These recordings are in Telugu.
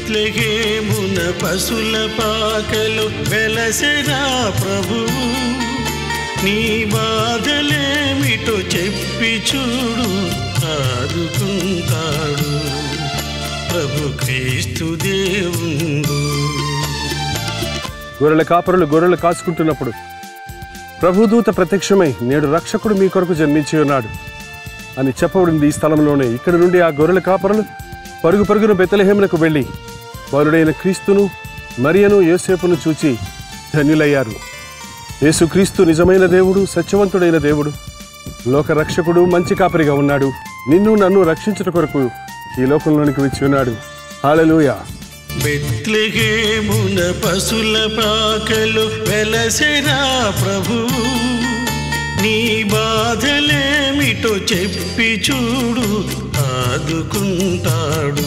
బెత్లెహేమున పశుల పాకలు వెలసెరా ప్రభు నీ బాధలేమిటో చెప్పి చూడు ఆదుకుంటాడు ప్రభు క్రీస్తు దేవుడు గొర్రెల కాపరులు గొర్రెలు కాచుకుంటున్నప్పుడు ప్రభుదూత ప్రత్యక్షమై నేడు రక్షకుడు మీ కొరకు జన్మించి ఉన్నాడు అని చెప్పబడింది ఈ స్థలంలోనే ఇక్కడి నుండి ఆ గొర్రెల కాపరులు పరుగు పరుగున బెత్తలహేములకు వెళ్ళి బాలుడైన క్రీస్తును మరియను యోసేపును చూచి ధన్యులయ్యారు యేసుక్రీస్తు నిజమైన దేవుడు సత్యవంతుడైన దేవుడు లోక రక్షకుడు మంచి కాపరిగా ఉన్నాడు నిన్ను నన్ను రక్షించుట కొరకు ఈ లోకంలోనికి వచ్చి ఉన్నాడు హాలెలూయా బెత్లెహేమున పశుల పాకలు వెలసెరా ప్రభు నీ బాధలేమిటో చెప్పి చూడు ఆదుకుంటాడు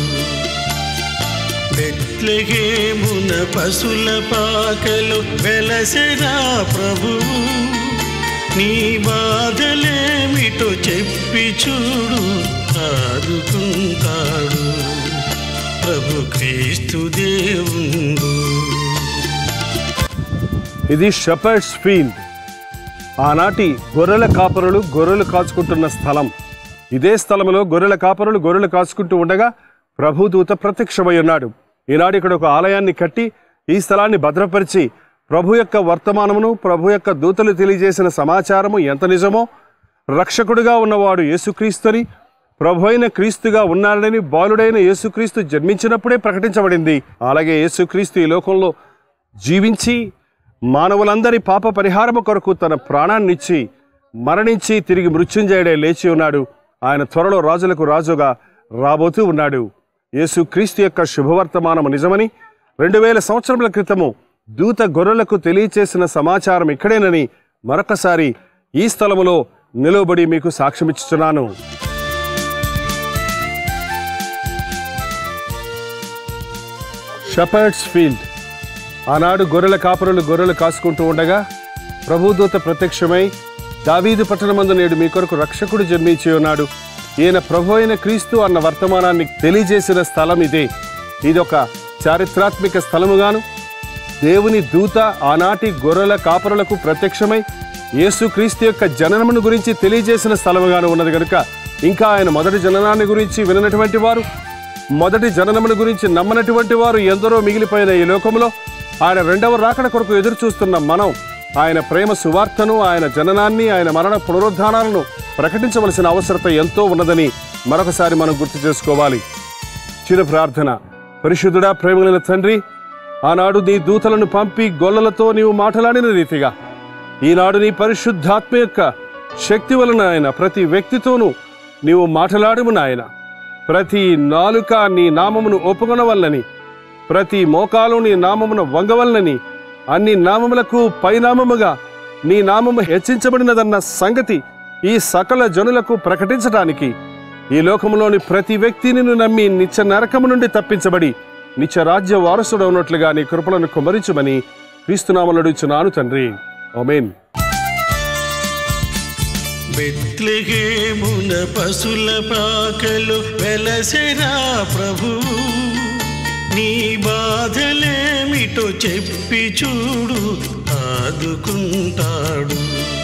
బెత్లెహేమున పశుల పాకలు వెలసెరా ప్రభు నీ బాధలేమిటో చెప్పి చూడు ఆదుకుంటాడు ప్రభు క్రీస్తు దేవుడు ఇది షెపర్డ్స్ ఫీల్డ్ ఆనాటి గొర్రెల కాపరులు గొర్రెలు కాచుకుంటున్న స్థలం ఇదే స్థలంలో గొర్రెల కాపరులు గొర్రెలు కాచుకుంటూ ఉండగా ప్రభుదూత ప్రత్యక్షమై ఉన్నాడు ఈనాడు ఇక్కడ ఒక ఆలయాన్ని కట్టి ఈ స్థలాన్ని భద్రపరిచి ప్రభు యొక్క వర్తమానమును ప్రభు యొక్క దూతలు తెలియజేసిన సమాచారము ఎంత నిజమో రక్షకుడుగా ఉన్నవాడు యేసుక్రీస్తుని ప్రభు అయిన క్రీస్తుగా ఉన్నాడని బాలుడైన యేసుక్రీస్తు జన్మించినప్పుడే ప్రకటించబడింది అలాగే యేసుక్రీస్తు ఈ లోకంలో జీవించి మానవులందరి పాప పరిహారము కొరకు తన ప్రాణాన్నిచ్చి మరణించి తిరిగి మృత్యుంజయుడే లేచి ఉన్నాడు ఆయన త్వరలో రాజులకు రాజుగా రాబోతూ ఉన్నాడు యేసుక్రీస్తు యొక్క శుభవర్తమానము నిజమని రెండు వేల సంవత్సరముల క్రితము దూత గొర్రెలకు తెలియచేసిన సమాచారం ఇక్కడేనని మరొకసారి ఈ స్థలములో నిలవబడి మీకు సాక్ష్యమిచ్చుచున్నాను షెపర్డ్స్ ఫీల్డ్ ఆనాడు గొర్రెల కాపరులు గొర్రెలు కాసుకుంటూ ఉండగా ప్రభుదూత ప్రత్యక్షమై దావీదు పట్టణమందు నేడు మీ కొరకు రక్షకుడు జన్మించి ఉన్నాడు ఈయన ప్రభు అయిన క్రీస్తు అన్న వర్తమానాన్ని తెలియజేసిన స్థలం ఇదే ఇదొక చారిత్రాత్మిక స్థలముగాను దేవుని దూత ఆనాటి గొర్రెల కాపరులకు ప్రత్యక్షమై యేసుక్రీస్తు యొక్క జననమును గురించి తెలియజేసిన స్థలముగాను ఉన్నది కనుక ఇంకా ఆయన మొదటి జననాన్ని గురించి విననటువంటి వారు మొదటి జననమును గురించి నమ్మనటువంటి వారు ఎందరో మిగిలిపోయిన ఈ లోకంలో ఆయన రెండవ రాకడ కొరకు ఎదురు చూస్తున్న మనం ఆయన ప్రేమ సువార్తను ఆయన జననాన్ని ఆయన మరణ పునరుద్ధానాలను ప్రకటించవలసిన అవసరత ఎంతో ఉన్నదని మరొకసారి మనం గుర్తు చేసుకోవాలి చిన్న ప్రార్థన పరిశుద్ధుడా ప్రేమగలిగిన తండ్రి ఆనాడు నీ దూతలను పంపి గొల్లలతో నీవు మాట్లాడిన రీతిగా ఈనాడు నీ పరిశుద్ధాత్మ యొక్క శక్తి వలన ఆయన ప్రతి వ్యక్తితోనూ నీవు మాట్లాడము నాయన ప్రతి నాలుక నీ నామమును ఒప్పుకొనవల్లని ప్రతి మోకాలు నీ నామమును వంగవల్లని అన్ని నామములకు పైనామముగా నీ నామము హెచ్చించబడినదన్న సంగతి ఈ సకల జనులకు ప్రకటించటానికి ఈ లోకములోని ప్రతి వ్యక్తి నిన్ను నమ్మి నిత్య నరకము నుండి తప్పించబడి నిత్య రాజ్య వారసుడు ఉన్నట్లుగా నీ కృపలను కుమరించమని క్రీస్తునామలుడుచున్నాను తండ్రి ఆమేన్ బెత్లెహేమున పశుల పాకలు వెలసెరా ప్రభు నీ బాధలేమిటో చెప్పి చూడు ఆదుకుంటాడు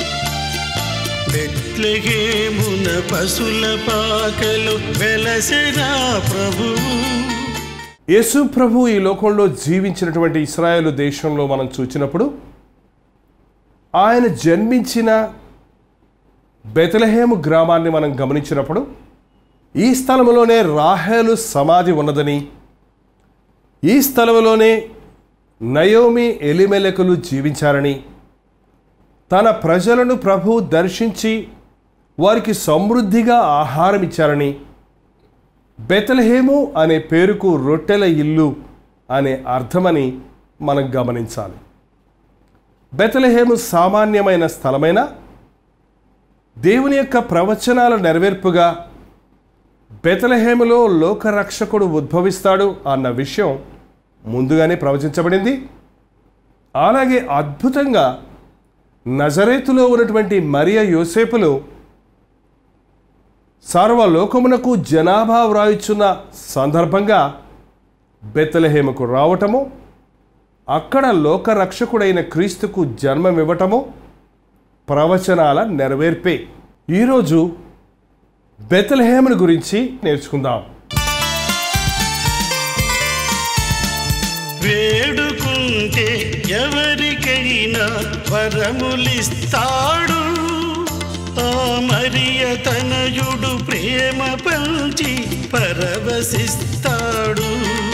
బెత్లెహేమున పశుల పాకలు వెలసెరా ప్రభు యేసు ప్రభు ఈ లోకంలో జీవించినటువంటి ఇస్రాయేలు దేశంలో మనం చూచినప్పుడు ఆయన జన్మించిన బెతలహేము గ్రామాన్ని మనం గమనించినప్పుడు ఈ స్థలంలోనే రాహేలు సమాధి ఉన్నదని ఈ స్థలంలోనే నయోమి ఎలిమెలకులు జీవించారని తన ప్రజలను ప్రభు దర్శించి వారికి సమృద్ధిగా ఆహారం ఇచ్చారని బెతలహేము అనే పేరుకు రొట్టెల ఇల్లు అనే అర్థమని మనం గమనించాలి బెతలహేము సామాన్యమైన స్థలమైన దేవుని యొక్క ప్రవచనాల నెరవేర్పుగా బెతలహేములో లోకరక్షకుడు ఉద్భవిస్తాడు అన్న విషయం ముందుగానే ప్రవచించబడింది అలాగే అద్భుతంగా నజరేతులో ఉన్నటువంటి మరియ యోసేపులు సర్వలోకమునకు జనాభా వ్రాయిచున్న సందర్భంగా బెత్తలహేమకు రావటము అక్కడ లోకరక్షకుడైన క్రీస్తుకు జన్మమివ్వటము ప్రవచనాల నెరవేర్పే ఈరోజు బెత్తలహేముని గురించి నేర్చుకుందాం వేడుకుంటే ఎవరికైనా వరములిస్తాడు ఆ మరియ తనయుడు ప్రేమ పంచి పరవశిస్తాడు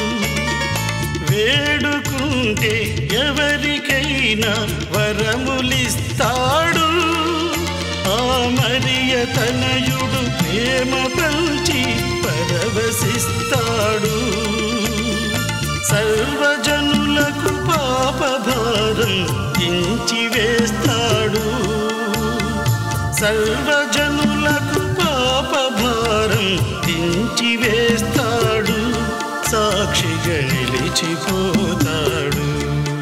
వేడుకుంటే ఎవరికైనా వరములిస్తాడు ఆ మరియ తనయుడు ప్రేమ పంచి పరవశిస్తాడు సర్వజనులకు పాపభారం దించి వేస్తాడు సర్వజనులకు పాపభారం దించి వేస్తాడు సాక్షిగా నిలిచిపోతాడు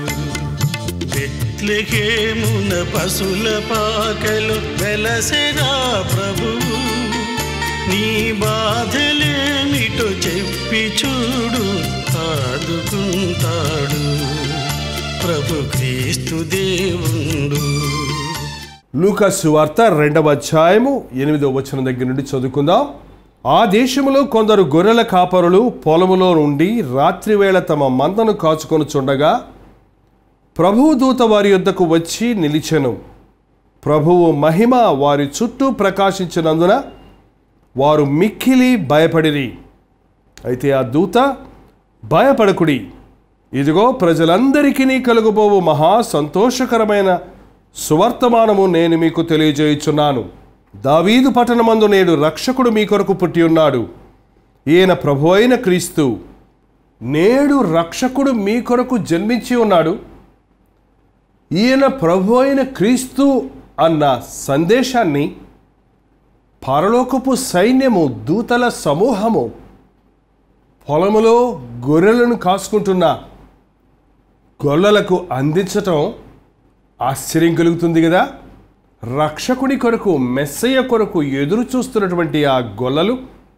బెత్లెహేమున పశుల పాకలు వెలసెరా ప్రభువు నీ బాధలేమిటో చెప్పి చూడు ఆదుకుంటాడు ప్రభు క్రీస్తు దేవుండు లూకస్ వార్త రెండవ అధ్యాయము ఎనిమిదవ వచనం దగ్గర నుండి చదువుకుందాం ఆ దేశములో కొందరు గొర్రెల కాపరులు పొలములో నుండి రాత్రివేళ తమ మందను కాచుకొని చుండగా ప్రభువు దూత వారి యొద్దకు వచ్చి నిలిచెను ప్రభువు మహిమ వారి చుట్టూ ప్రకాశించినందున వారు మిక్కిలి భయపడిరి అయితే ఆ దూత భయపడకుడి ఇదిగో ప్రజలందరికీ కలుగుబోవు మహా సంతోషకరమైన సువర్తమానము నేను మీకు తెలియజేయుచున్నాను దావీదు పట్టణమందు నేడు రక్షకుడు మీ కొరకు పుట్టి ఉన్నాడు ఈయన ప్రభు అయిన క్రీస్తు నేడు రక్షకుడు మీ కొరకు జన్మించి ఉన్నాడు ఈయన ప్రభు అయిన క్రీస్తు అన్న సందేశాన్ని పరలోకపు సైన్యము దూతల సమూహము పొలములో గొర్రెలను కాసుకుంటున్న గొల్లలకు అందించటం ఆశ్చర్యం కలుగుతుంది కదా రక్షకుడి కొరకు మెస్సయ్య కొరకు ఎదురు చూస్తున్నటువంటి ఆ గొల్లలు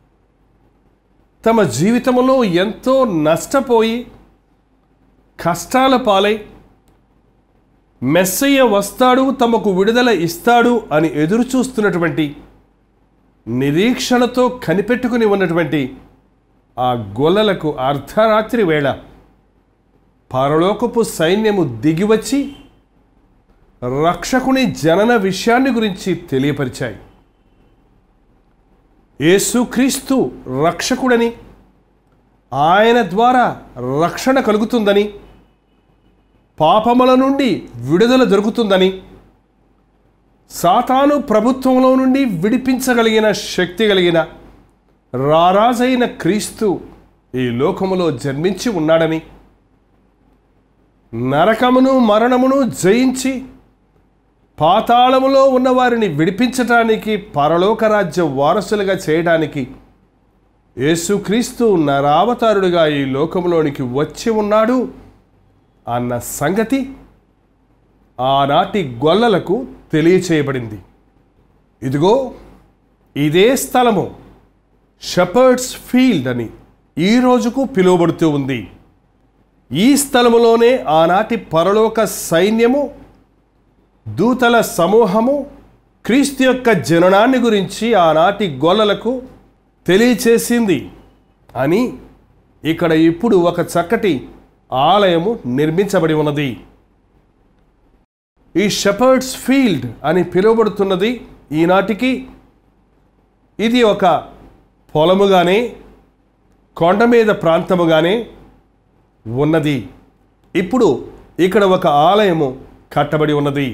తమ జీవితంలో ఎంతో నష్టపోయి కష్టాల పాలై మెస్సయ్య వస్తాడు తమకు విడుదల ఇస్తాడు అని ఎదురు చూస్తున్నటువంటి నిరీక్షణతో కనిపెట్టుకుని ఉన్నటువంటి ఆ గొల్లలకు అర్ధరాత్రి వేళ పరలోకపు సైన్యము దిగివచ్చి రక్షకుని జనన విషయాన్ని గురించి తెలియపరిచాయి యేసుక్రీస్తు రక్షకుడని ఆయన ద్వారా రక్షణ కలుగుతుందని పాపముల నుండి విడుదల దొరుకుతుందని సాతాను ప్రభుత్వంలో నుండి విడిపించగలిగిన శక్తి కలిగిన రారాజైన క్రీస్తు ఈ లోకములో జన్మించి ఉన్నాడని నరకమును మరణమును జయించి పాతాళములో ఉన్న వారిని విడిపించటానికి పరలోక రాజ్య వారసులుగా చేయడానికి యేసుక్రీస్తు నరావతారుడిగా ఈ లోకంలోనికి వచ్చి ఉన్నాడు అన్న సంగతి ఆనాటి గొల్లలకు తెలియచేయబడింది ఇదిగో ఇదే స్థలము షెపర్డ్స్ ఫీల్డ్ అని ఈ రోజుకు పిలువబడుతూ ఉంది ఈ స్థలములోనే ఆనాటి పరలోక సైన్యము దూతల సమూహము క్రీస్తు యొక్క జననాన్ని గురించి ఆనాటి గొల్లలకు తెలియచేసింది అని ఇక్కడ ఇప్పుడు ఒక చక్కటి ఆలయము నిర్మించబడి ఉన్నది ఈ షెపర్డ్స్ ఫీల్డ్ అని పిలువబడుతున్నది ఈనాటికి ఇది ఒక పొలముగానే కొండ మీద ప్రాంతముగానే ఉన్నది ఇప్పుడు ఇక్కడ ఒక ఆలయము కట్టబడి ఉన్నది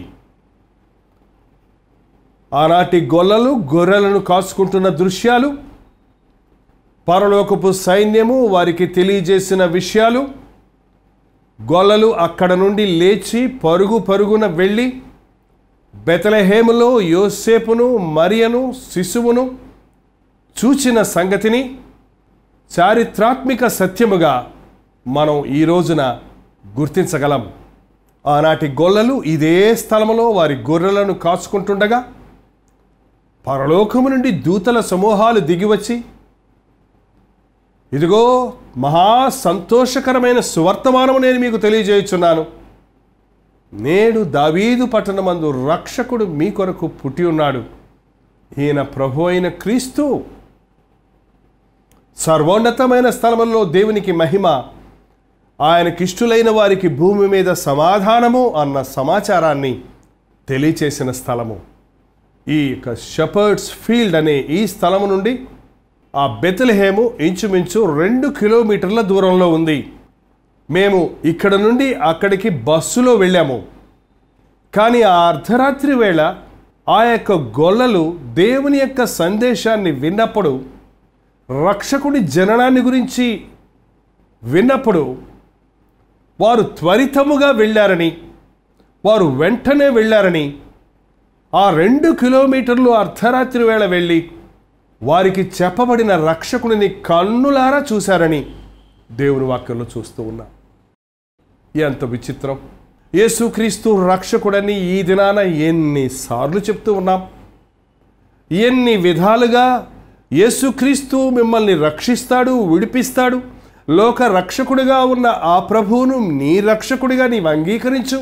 ఆనాటి గొల్లలు గొర్రెలను కాసుకుంటున్న దృశ్యాలు పరలోకపు సైన్యము వారికి తెలియజేసిన విషయాలు గొల్లలు అక్కడ నుండి లేచి పరుగు పరుగున వెళ్ళి బెతలహేములో యోసేపును మరియను శిశువును చూచిన సంగతిని చారిత్రాత్మిక సత్యముగా మనం ఈ రోజున గుర్తించగలం ఆనాటి గొల్లలు ఇదే స్థలములో వారి గొర్రెలను కాచుకుంటుండగా పరలోకము నుండి దూతల సమూహాలు దిగివచ్చి ఇదిగో మహా సంతోషకరమైన సువర్తమానము నేను మీకు తెలియజేయుచున్నాను నేడు దావీదు పట్టణమందు రక్షకుడు మీ కొరకు పుట్టి ఉన్నాడు ఈయన ప్రభు అయిన క్రీస్తు సర్వోన్నతమైన స్థలములో దేవునికి మహిమ ఆయనకిష్టులైన వారికి భూమి మీద సమాధానము అన్న సమాచారాన్ని తెలియచేసిన స్థలము ఈ యొక్క షపర్డ్స్ ఫీల్డ్ అనే ఈ స్థలము నుండి ఆ బెతలహేము ఇంచుమించు రెండు కిలోమీటర్ల దూరంలో ఉంది మేము ఇక్కడ నుండి అక్కడికి బస్సులో వెళ్ళాము కానీ ఆ అర్ధరాత్రి వేళ ఆ యొక్క గొల్లలు దేవుని యొక్క సందేశాన్ని విన్నప్పుడు రక్షకుడి జననాన్ని గురించి విన్నప్పుడు వారు త్వరితముగా వెళ్ళారని వారు వెంటనే వెళ్ళారని ఆ రెండు కిలోమీటర్లు అర్ధరాత్రి వేళ వెళ్ళి వారికి చెప్పబడిన రక్షకుడిని కన్నులారా చూశారని దేవుని వాక్యంలో చూస్తూ ఉన్నాం ఎంత విచిత్రం యేసుక్రీస్తు రక్షకుడని ఈ దినాన ఎన్నిసార్లు చెప్తూ ఉన్నాం ఎన్ని విధాలుగా యేసుక్రీస్తు మిమ్మల్ని రక్షిస్తాడు విడిపిస్తాడు లోక రక్షకుడిగా ఉన్న ఆ ప్రభువును నీ రక్షకుడిగా నీవు అంగీకరించు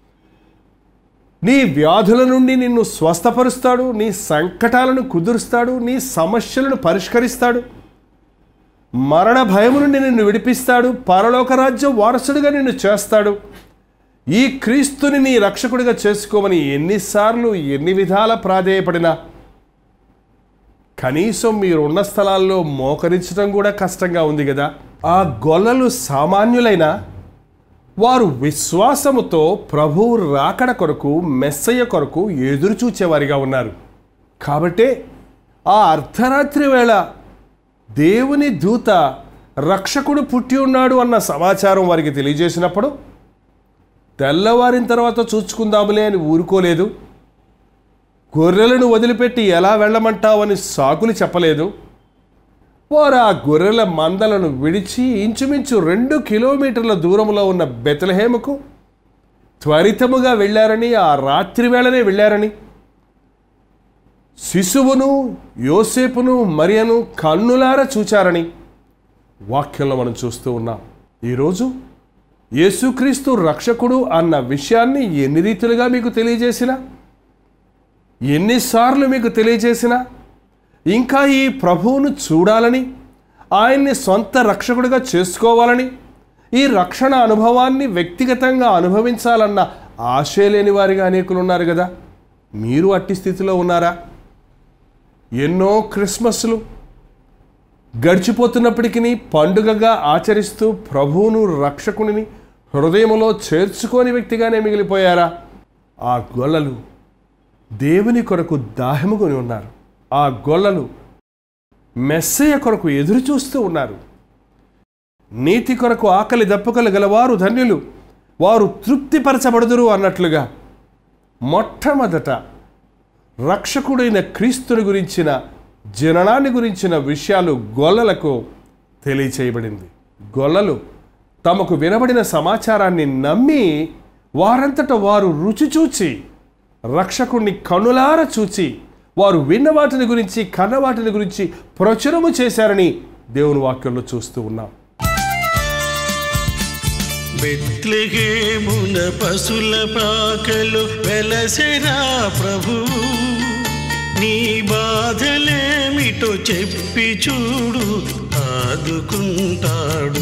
నీ వ్యాధుల నుండి నిన్ను స్వస్థపరుస్తాడు నీ సంకటాలను కుదురుస్తాడు నీ సమస్యలను పరిష్కరిస్తాడు మరణ భయము నుండి నిన్ను విడిపిస్తాడు పరలోక రాజ్యం వారసుడిగా నిన్ను చేస్తాడు ఈ క్రీస్తుని నీ రక్షకుడిగా చేసుకోమని ఎన్నిసార్లు ఎన్ని విధాల ప్రాధేయపడినా కనీసం మీరు ఉన్న స్థలాల్లో మోకరించడం కూడా కష్టంగా ఉంది కదా ఆ గొల్లలు సామాన్యులైన వారు విశ్వాసముతో ప్రభువు రాకడ కొరకు మెస్సయ్య కొరకు ఎదురు చూచేవారిగా ఉన్నారు కాబట్టే ఆ అర్ధరాత్రి వేళ దేవుని దూత రక్షకుడు పుట్టి ఉన్నాడు అన్న సమాచారం వారికి తెలియజేసినప్పుడు తెల్లవారిన తర్వాత చూచుకుందాములే అని ఊరుకోలేదు గొర్రెలను వదిలిపెట్టి ఎలా వెళ్ళమంటావని సాకులు చెప్పలేదు వారు ఆ గొర్రెల మందలను విడిచి ఇంచుమించు రెండు కిలోమీటర్ల దూరంలో ఉన్న బెతలహేముకు త్వరితముగా వెళ్ళారని ఆ రాత్రి వేళనే వెళ్ళారని శిశువును యోసేపును మరియను కన్నులార చూచారని వాక్యంలో మనం చూస్తూ ఉన్నాం ఈరోజు యేసుక్రీస్తు రక్షకుడు అన్న విషయాన్ని ఎన్ని రీతులుగా మీకు తెలియజేసినా ఎన్నిసార్లు మీకు తెలియజేసినా ఇంకా ఈ ప్రభువును చూడాలని ఆయన్ని సొంత రక్షకుడిగా చేసుకోవాలని ఈ రక్షణ అనుభవాన్ని వ్యక్తిగతంగా అనుభవించాలన్న ఆశే లేని వారిగా అనేకులు ఉన్నారు కదా మీరు అట్టి స్థితిలో ఉన్నారా ఎన్నో క్రిస్మస్లు గడిచిపోతున్నప్పటికీ పండుగగా ఆచరిస్తూ ప్రభువును రక్షకునిని హృదయంలో చేర్చుకోని వ్యక్తిగానే మిగిలిపోయారా ఆ గొల్లలు దేవుని కొరకు దాహముకొని ఉన్నారు ఆ గొల్లలు మెస్సయ్య కొరకు ఎదురు చూస్తూ ఉన్నారు నీతి కొరకు ఆకలి దప్పుకలు గలవారు ధన్యులు వారు తృప్తిపరచబడుదురు అన్నట్లుగా మొట్టమొదట రక్షకుడైన క్రీస్తుని గురించిన జననాన్ని గురించిన విషయాలు గొల్లలకు తెలియచేయబడింది గొల్లలు తమకు వినబడిన సమాచారాన్ని నమ్మి వారంతట వారు రుచి చూచి రక్షకుణ్ణి కనులార చూచి వారు విన్న వాటిని గురించి కన్న వాటిని గురించి ప్రచురము చేశారని దేవుని వాక్యంలో చూస్తూ ఉన్నాం బెత్లెహేమున పశుల పాకలు వెలసెరా ప్రభు నీ బాధలేమిటో చెప్పి చూడు ఆదుకుంటాడు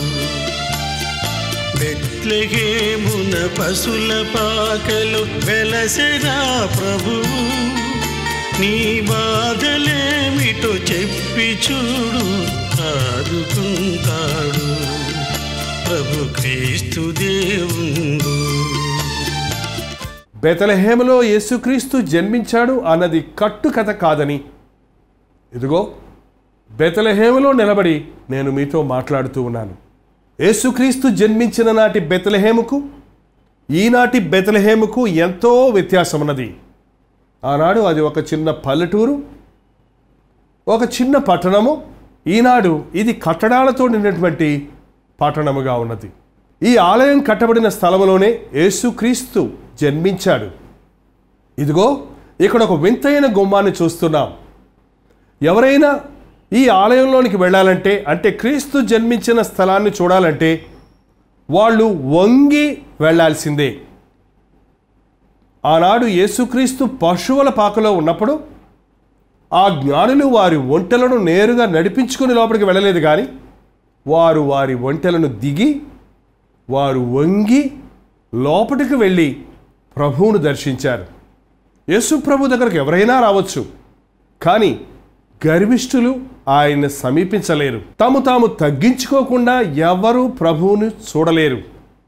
బెత్లెహేమున పశుల పాకలు వెలసెరా ప్రభు నీ బాధలేమిటో చెప్పి చూడు ఆదుకుంటాడు ప్రభు క్రీస్తు దేవుండు బెతలహేములో యేసుక్రీస్తు జన్మించాడు అన్నది కట్టు కథ కాదని ఇదిగో బెతలహేములో నిలబడి నేను మీతో మాట్లాడుతూ ఉన్నాను యేసుక్రీస్తు జన్మించిన నాటి బెతలహేముకు ఈనాటి బెతలహేముకు ఎంతో వ్యత్యాసం ఉన్నది ఆనాడు అది ఒక చిన్న పల్లెటూరు ఒక చిన్న పట్టణము ఈనాడు ఇది కట్టడాలతో నిండినటువంటి పట్టణముగా ఉన్నది ఈ ఆలయం కట్టబడిన స్థలములోనే యేసుక్రీస్తు జన్మించాడు ఇదిగో ఇక్కడ ఒక వింతైన గుమ్మాన్ని చూస్తున్నాం ఎవరైనా ఈ ఆలయంలోనికి వెళ్ళాలంటే అంటే క్రీస్తు జన్మించిన స్థలాన్ని చూడాలంటే వాళ్ళు వంగి వెళ్ళాల్సిందే ఆనాడు యేసుక్రీస్తు పశువుల పాకలో ఉన్నప్పుడు ఆ జ్ఞానులు వారి ఒంటెలను నేరుగా నడిపించుకుని లోపలికి వెళ్ళలేదు కానీ వారు వారి ఒంటెలను దిగి వారు వంగి లోపలికి వెళ్ళి ప్రభువును దర్శించారు యేసు ప్రభు దగ్గరకు ఎవరైనా రావచ్చు కానీ గర్విష్ఠులు ఆయన్ని సమీపించలేరు తాము తాము తగ్గించుకోకుండా ఎవరు ప్రభువును చూడలేరు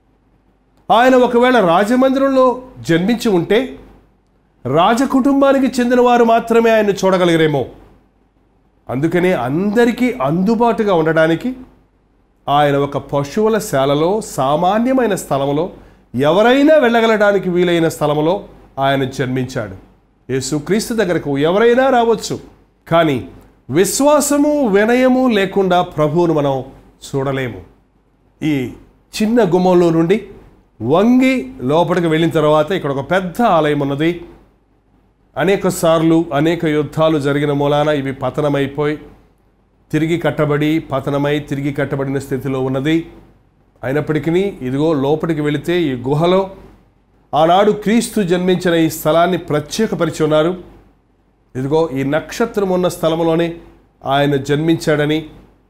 ఆయన ఒకవేళ రాజమందిరంలో జన్మించి ఉంటే రాజకుటుంబానికి చెందిన వారు మాత్రమే ఆయన్ని చూడగలిగరేమో అందుకనే అందరికీ అందుబాటుగా ఉండడానికి ఆయన ఒక పశువుల శాలలో సామాన్యమైన స్థలంలో ఎవరైనా వెళ్ళగలడానికి వీలైన స్థలంలో ఆయన జన్మించాడు యేసుక్రీస్తు దగ్గరకు ఎవరైనా రావచ్చు కానీ విశ్వాసము వినయము లేకుండా ప్రభువును మనం చూడలేము ఈ చిన్న గుమ్మంలో నుండి వంగి లోపలికి వెళ్ళిన తర్వాత ఇక్కడ ఒక పెద్ద ఆలయం ఉన్నది అనేక సార్లు అనేక యుద్ధాలు జరిగిన మూలాన ఇవి పతనమైపోయి తిరిగి కట్టబడి పతనమై తిరిగి కట్టబడిన స్థితిలో ఉన్నది అయినప్పటికీ ఇదిగో లోపలికి వెళితే ఈ గుహలో ఆనాడు క్రీస్తు జన్మించిన ఈ స్థలాన్ని ప్రత్యేకపరిచి ఉన్నారు ఇదిగో ఈ నక్షత్రం ఉన్న స్థలంలోనే ఆయన జన్మించాడని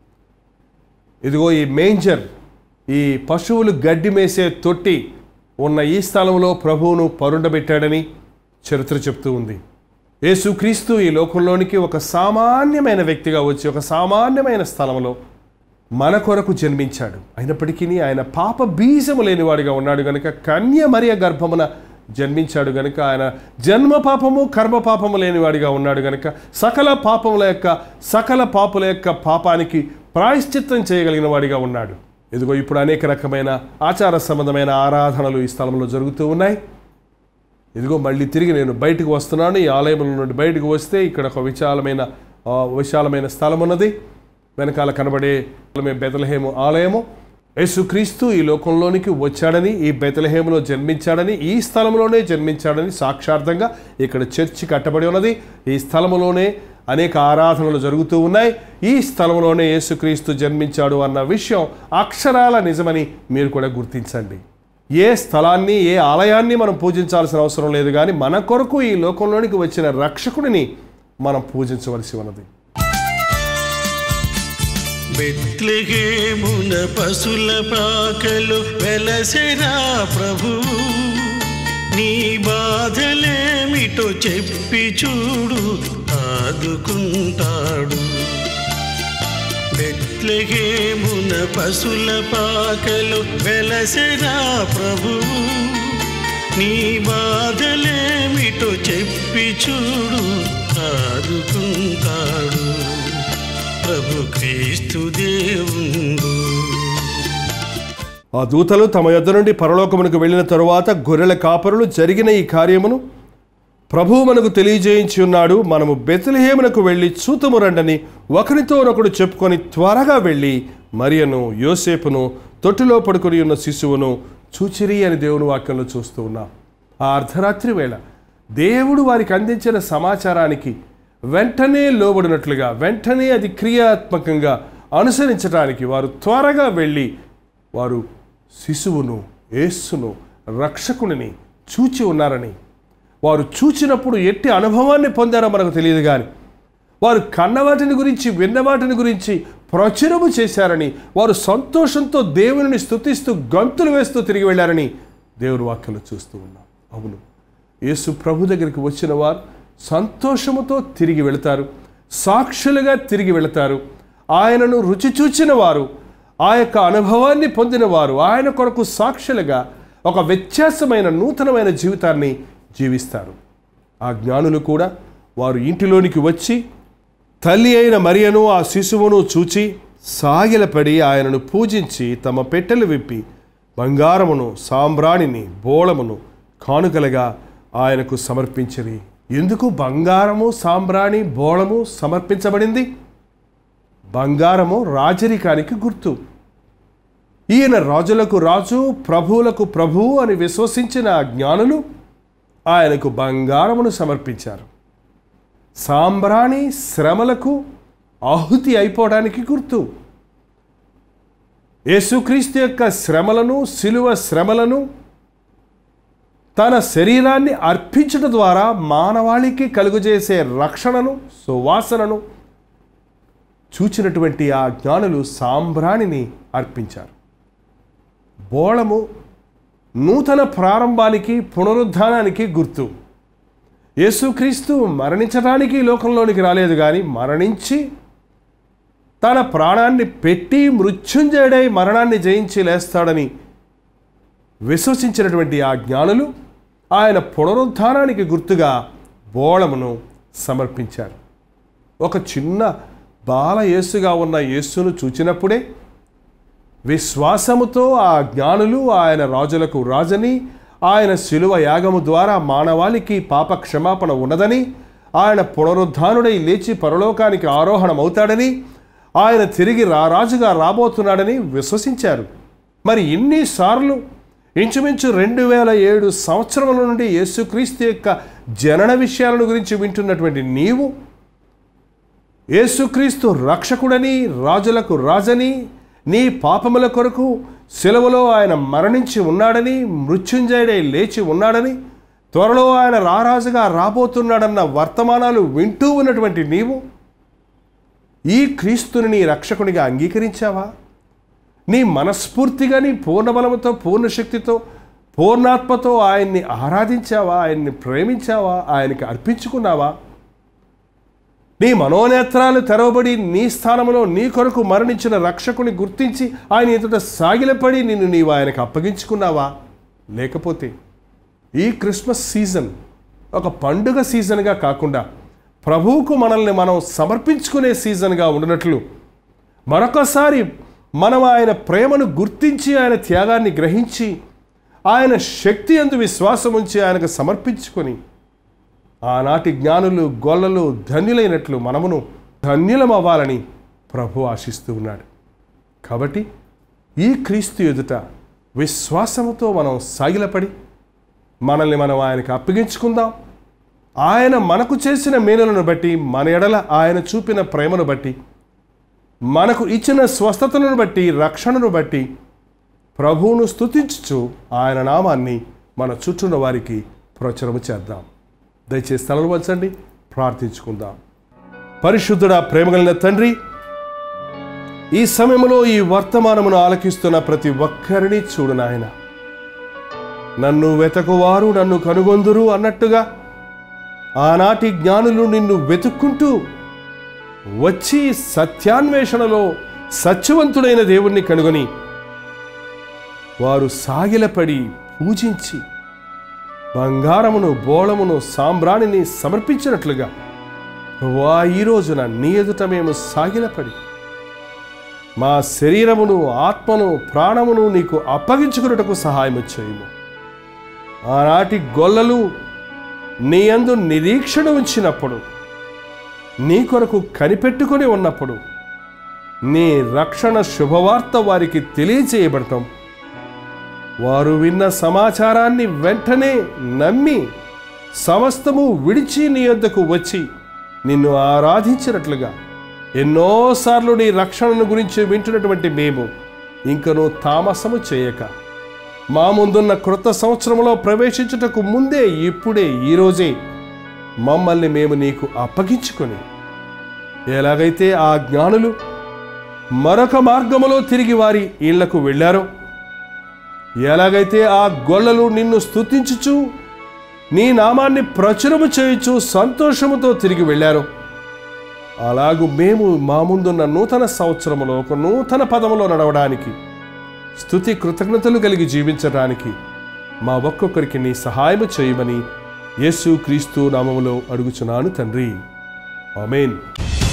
ఇదిగో ఈ మేంజర్ ఈ పశువులు గడ్డి మేసే తొట్టి ఉన్న ఈ స్థలంలో ప్రభువును పరుండబెట్టాడని చరిత్ర చెప్తూ ఉంది యేసుక్రీస్తు ఈ లోకంలోనికి ఒక సామాన్యమైన వ్యక్తిగా వచ్చి ఒక సామాన్యమైన స్థలంలో మన కొరకు జన్మించాడు అయినప్పటికీ ఆయన పాప బీజము లేనివాడిగా ఉన్నాడు గనుక కన్య మరియ గర్భమున జన్మించాడు గనుక ఆయన జన్మ పాపము కర్మ పాపము లేనివాడిగా ఉన్నాడు గనుక సకల పాపముల యొక్క సకల పాపుల యొక్క పాపానికి ప్రాయశ్చిత్తం చేయగలిగిన వాడిగా ఉన్నాడు ఇదిగో ఇప్పుడు అనేక రకమైన ఆచార సంబంధమైన ఆరాధనలు ఈ స్థలంలో జరుగుతూ ఉన్నాయి ఇదిగో మళ్ళీ తిరిగి నేను బయటకు వస్తున్నాను ఈ ఆలయం నుండి బయటకు వస్తే ఇక్కడ ఒక విశాలమైన ఆ, విశాలమైన స్థలం ఉన్నది వెనకాల కనబడే బెతలహేము ఆలయము యేసుక్రీస్తు ఈ లోకంలోనికి వచ్చాడని ఈ బెతలహేములో జన్మించాడని ఈ స్థలంలోనే జన్మించాడని సాక్షార్థంగా ఇక్కడ చర్చి కట్టబడి ఉన్నది ఈ స్థలంలోనే అనేక ఆరాధనలు జరుగుతూ ఉన్నాయి ఈ స్థలంలోనే యేసుక్రీస్తు జన్మించాడు అన్న విషయం అక్షరాల నిజమని మీరు కూడా గుర్తించండి ఏ స్థలాన్ని ఏ ఆలయాన్ని మనం పూజించాల్సిన అవసరం లేదు కానీ మన కొరకు ఈ లోకంలోనికి వచ్చిన రక్షకుడిని మనం పూజించవలసి ఉన్నది బెత్లెహేమున పశుల పాకలు వెలసెరా ప్రభు నీ బాధలేమిటో చెప్పి చూడు ఆదుకుంటాడు బెత్లెహేమున పశుల పాకలు వెలసెరా ప్రభు నీ బాధలేమిటో చెప్పి చూడు ఆదుకుంటాడు ప్రభు క్రీస్తు దేవుండు ఆ దూతలు తమ యొద్ద నుండి పరలోకమునకు వెళ్ళిన తరువాత గొర్రెల కాపరులు జరిగిన ఈ కార్యమును ప్రభువు మనకు తెలియజేయించి ఉన్నాడు మనము బెతలహేమునకు వెళ్ళి చూతము రండని ఒకరితో ఒకడు చెప్పుకొని త్వరగా వెళ్ళి మరియను యోసేపును తొట్టిలో పడుకొని ఉన్న శిశువును చూచిరి అని దేవుని వాక్యంలో చూస్తూ ఉన్నాం ఆ అర్ధరాత్రి వేళ దేవుడు వారికి అందించిన సమాచారానికి వెంటనే లోబడినట్లుగా వెంటనే అది క్రియాత్మకంగా అనుసరించడానికి వారు త్వరగా వెళ్ళి వారు శిశువును యేస్సును రక్షకునిని చూచి ఉన్నారని వారు చూచినప్పుడు ఎట్టి అనుభవాన్ని పొందారో మనకు తెలియదు కానీ వారు కన్నవాటిని గురించి విన్నవాటిని గురించి ప్రచురము చేశారని వారు సంతోషంతో దేవుని స్తుతిస్తూ గంతులు వేస్తూ తిరిగి వెళ్ళారని దేవుని వాక్యంలో చూస్తూ ఉన్నాం అవును యేసు ప్రభు దగ్గరికి వచ్చిన వారు సంతోషముతో తిరిగి వెళతారు సాక్షులుగా తిరిగి వెళతారు ఆయనను రుచి చూచిన వారు ఆ యొక్క అనుభవాన్ని పొందిన వారు ఆయన కొరకు సాక్షులుగా ఒక వ్యత్యాసమైన నూతనమైన జీవితాన్ని జీవిస్తారు ఆ జ్ఞానులు కూడా వారు ఇంటిలోనికి వచ్చి తల్లి అయిన మరియను ఆ శిశువును చూచి సాగిలపడి ఆయనను పూజించి తమ పెట్టెలు విప్పి బంగారమును సాంబ్రాణిని బోళమును కానుకలుగా ఆయనకు సమర్పించిరి ఎందుకు బంగారము సాంబ్రాణి బోళము సమర్పించబడింది బంగారము రాజరికానికి గుర్తు ఈయన రాజులకు రాజు ప్రభువులకు ప్రభువు అని విశ్వసించిన ఆ జ్ఞానులు ఆయనకు బంగారమును సమర్పించారు సాంబ్రాణి శ్రమలకు ఆహుతి అయిపోవడానికి గుర్తు యేసుక్రీస్తు యొక్క శ్రమలను శిలువ శ్రమలను తన శరీరాన్ని అర్పించడం ద్వారా మానవాళికి కలుగజేసే రక్షణను సువాసనను చూచినటువంటి ఆ జ్ఞానులు సాంబ్రాణిని అర్పించారు బోళము నూతన ప్రారంభానికి పునరుద్ధానానికి గుర్తు యేసుక్రీస్తు మరణించడానికి ఈ లోకంలోనికి రాలేదు కానీ మరణించి తన ప్రాణాన్ని పెట్టి మృత్యుంజయుడై మరణాన్ని జయించి లేస్తాడని విశ్వసించినటువంటి ఆ జ్ఞానులు ఆయన పునరుద్ధానానికి గుర్తుగా బోళమును సమర్పించారు ఒక చిన్న బాల యేసుగా ఉన్న యేసును చూచినప్పుడే విశ్వాసముతో ఆ జ్ఞానులు ఆయన రాజులకు రాజని ఆయన శిలువ యాగము ద్వారా మానవాళికి పాప క్షమాపణ ఉన్నదని ఆయన పునరుద్ధానుడై లేచి పరలోకానికి ఆరోహణమవుతాడని ఆయన తిరిగి రారాజుగా రాబోతున్నాడని విశ్వసించారు మరి ఇన్నిసార్లు ఇంచుమించు రెండు వేల ఏడు సంవత్సరముల నుండి యేసుక్రీస్తు యొక్క జనన విషయాలను గురించి వింటున్నటువంటి నీవు యేసుక్రీస్తు రక్షకుడని రాజులకు రాజని నీ పాపముల కొరకు సెలవులో ఆయన మరణించి ఉన్నాడని మృత్యుంజయుడై లేచి ఉన్నాడని త్వరలో ఆయన రారాజుగా రాబోతున్నాడన్న వర్తమానాలు వింటూ ఉన్నటువంటి నీవు ఈ క్రీస్తుని నీ రక్షకునిగా అంగీకరించావా నీ మనస్ఫూర్తిగా నీ పూర్ణ బలముతో పూర్ణ శక్తితో పూర్ణాత్మతో ఆయన్ని ఆరాధించావా ఆయన్ని ప్రేమించావా ఆయనకి అర్పించుకున్నావా నీ మనోనేత్రాలు తెరవబడి నీ స్థానంలో నీ కొరకు మరణించిన రక్షకుని గుర్తించి ఆయన ఎదుట సాగిలపడి నిన్ను నీవు ఆయనకు అప్పగించుకున్నావా లేకపోతే ఈ క్రిస్మస్ సీజన్ ఒక పండుగ సీజన్గా కాకుండా ప్రభువుకు మనల్ని మనం సమర్పించుకునే సీజన్గా ఉండినట్లు మరొకసారి మనం ఆయన ప్రేమను గుర్తించి ఆయన త్యాగాన్ని గ్రహించి ఆయన శక్తి అందు విశ్వాసం ఉంచి ఆయనకు సమర్పించుకొని ఆనాటి జ్ఞానులు గొల్లలు ధన్యులైనట్లు మనమును ధన్యులమవ్వాలని ప్రభు ఆశిస్తూ ఉన్నాడు కాబట్టి ఈ క్రీస్తు ఎదుట విశ్వాసముతో మనం సాగిలపడి మనల్ని మనం ఆయనకు అప్పగించుకుందాం ఆయన మనకు చేసిన మేలులను బట్టి మన ఎడల ఆయన చూపిన ప్రేమను బట్టి మనకు ఇచ్చిన స్వస్థతలను బట్టి రక్షణను బట్టి ప్రభువును స్తుతించుచు ఆయన నామాన్ని మన చుట్టూన్న వారికి ప్రచురము చేద్దాం దయచేసి తలలు వంచండి ప్రార్థించుకుందాం పరిశుద్ధుడా ప్రేమగలిగిన తండ్రి ఈ సమయంలో ఈ వర్తమానమును ఆలకిస్తున్న ప్రతి ఒక్కరిని చూడు నాయన నన్ను వెతకువారు నన్ను కనుగొందురు అన్నట్టుగా ఆనాటి జ్ఞానులు నిన్ను వెతుక్కుంటూ వచ్చి సత్యాన్వేషణలో సత్యవంతుడైన దేవుణ్ణి కనుగొని వారు సాగిలపడి పూజించి బంగారమును బోళమును సాంబ్రాణిని సమర్పించినట్లుగా ప్రభువా ఈ రోజున నీ ఎదుట మేము సాగిలపడి మా శరీరమును ఆత్మను ప్రాణమును నీకు అప్పగించుకున్నటకు సహాయం చేయము ఆనాటి గొల్లలు నీ యందు నిరీక్షణ ఉంచినప్పుడు నీ కొరకు కనిపెట్టుకొని ఉన్నప్పుడు నీ రక్షణ శుభవార్త వారికి తెలియజేయబడటం వారు విన్న సమాచారాన్ని వెంటనే నమ్మి సమస్తము విడిచి నీ యొద్దకు వచ్చి నిన్ను ఆరాధించినట్లుగా ఎన్నోసార్లు నీ రక్షణను గురించి వింటున్నటువంటి మేము ఇంకను తామసము చేయక మా ముందున్న క్రొత్త సంవత్సరంలో ప్రవేశించుటకు ముందే ఇప్పుడే ఈరోజే మమ్మల్ని మేము నీకు అప్పగించుకొని ఎలాగైతే ఆ జ్ఞానులు మరొక మార్గములో తిరిగి వారి ఇళ్లకు వెళ్ళారో ఎలాగైతే ఆ గొల్లలు నిన్ను స్తుతించుచు నీ నామాన్ని ప్రచురము చేయుచు సంతోషముతో తిరిగి వెళ్ళారు అలాగు మేము మా ముందున్న నూతన సంవత్సరములో ఒక నూతన పదములో నడవడానికి స్తుతి కృతజ్ఞతలు కలిగి జీవించడానికి మా ఒక్కొక్కరికి నీ సహాయము చేయమని యేసు క్రీస్తు నామములో అడుగుచున్నాను తండ్రి ఆమేన్